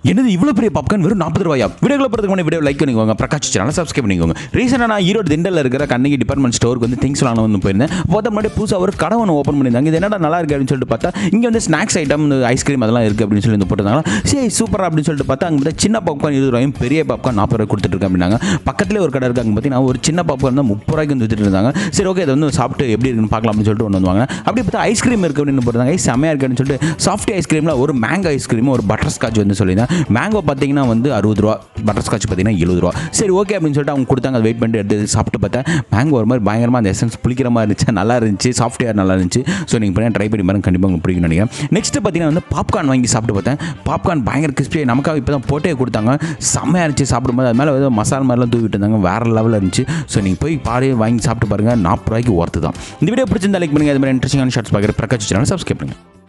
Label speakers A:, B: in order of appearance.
A: என்னது இவ்வளோ பெரிய பாப்கார்ன் வெறும் நாற்பது ரூபாயா வீடியோவில் போகிறதுக்கு முன்னாடி வீடியோ லைக் பண்ணிக்கோங்க பிரகாஷ் சேனல் சப்ஸ்கிரைப் பண்ணிக்கோங்க ரீசெண்டாக நான் ஈரோடு திண்டலில் இருக்கிற கண்ணகி டிபார்ட்மெண்ட் ஸ்டோருக்கு வந்து திங்ஸ் வாங்க வந்து போயிருந்தேன் பார்த்தா முன்னாடி புதுசாக ஒரு கடை ஒன்று ஓப்பன் பண்ணியிருந்தாங்க இது என்னடா நல்லா இருக்கு அப்படின்னு சொல்லிட்டு பார்த்தா இங்கே வந்து ஸ்நாக்ஸ் ஐட்டம் ஐஸ்கிரீம் அதெல்லாம் இருக்குது அப்படின்னு சொல்லி வந்து போட்டிருந்தாங்க சரி சூப்பராக அப்படின்னு சொல்லிட்டு பார்த்தா அங்கே பார்த்தா சின்ன பாப்கார்ன் இருபது ரூபாயும் பெரிய பாப்கார்ன் நாற்பது ரூபாய் கொடுத்துட்டு இருக்கேன் அப்படின்னாங்க பக்கத்துலேயே ஒரு கடை இருக்குது அங்கே பார்த்தீங்கன்னா ஒரு சின்ன பாப்கார்ன் தான் முப்பது ரூபாய்க்கு வந்து வித்துட்டு இருந்தாங்க சரி ஓகே அதை வந்து சாப்பிட்டு எப்படி இருக்குன்னு பார்க்கலாம் அப்படின்னு சொல்லிட்டு ஒன்று வந்துவாங்க அப்படி பார்த்தா ஐஸ்கிரீம் இருக்குது அப்படின்னு போட்டிருந்தாங்க ஐஸ் செம்மையாக இருக்குன்னு சொல்லிட்டு சாஃப்ட் ஐஸ்கிரீமில் ஒரு மேங்கோ ஐஸ்கிரீம் ஒரு பட்டர் ஸ்காட்ச் வந்து சொல்லியிருந்தேன் மேங்கோ பார்த்தீங்கன்னா வந்து அறுபது ரூபா பட்டர் ஸ்காட்ச் பார்த்தீங்கன்னா எழுபது ரூபா சரி ஓகே அப்படின்னு சொல்லிட்டு அவங்க கொடுத்தாங்க அதை வெயிட் பண்ணிட்டு எடுத்து சாப்பிட்டு பார்த்தேன் மேங்கோ ஒரு மாதிரி பயங்கரமாக அந்த எசன்ஸ் புளிக்கிற மாதிரி இருந்துச்சு நல்லா இருந்துச்சு சாஃப்ட்வேர் நல்லா இருந்துச்சு ஸோ நீங்கள் பண்ணி ட்ரை பண்ணி பாருங்க கண்டிப்பாக உங்களுக்கு பிடிக்கும் நினைக்கிறேன் நெக்ஸ்ட் பார்த்தீங்கன்னா வந்து பாப்கார்ன் வாங்கி சாப்பிட்டு பார்த்தேன் பாப்கார்ன் பயங்கர கிறிஸ்பியாக நமக்காக இப்போ தான் போட்டே கொடுத்தாங்க செம்மையாக இருந்துச்சு சாப்பிடும்போது அது மேலே ஏதோ மசாலா மாதிரிலாம் தூவிட்டு இருந்தாங்க வேறு லெவலில் இருந்துச்சு ஸோ நீங்கள் போய் பாரு வாங்கி சாப்பிட்டு பாருங்கள் நாற்பது ரூபாய்க்கு ஒர்த்து தான் இந்த வீடியோ பிடிச்சிருந்தா லைக் பண்ணுங்கள் அது மாதிரி இன்ட்ரெஸ்டிங்கான ஷார்ட்ஸ் பார்க்குற பிரகாஷ் சேனல் சப்ஸ்கிரைப் பண்ணுங்கள்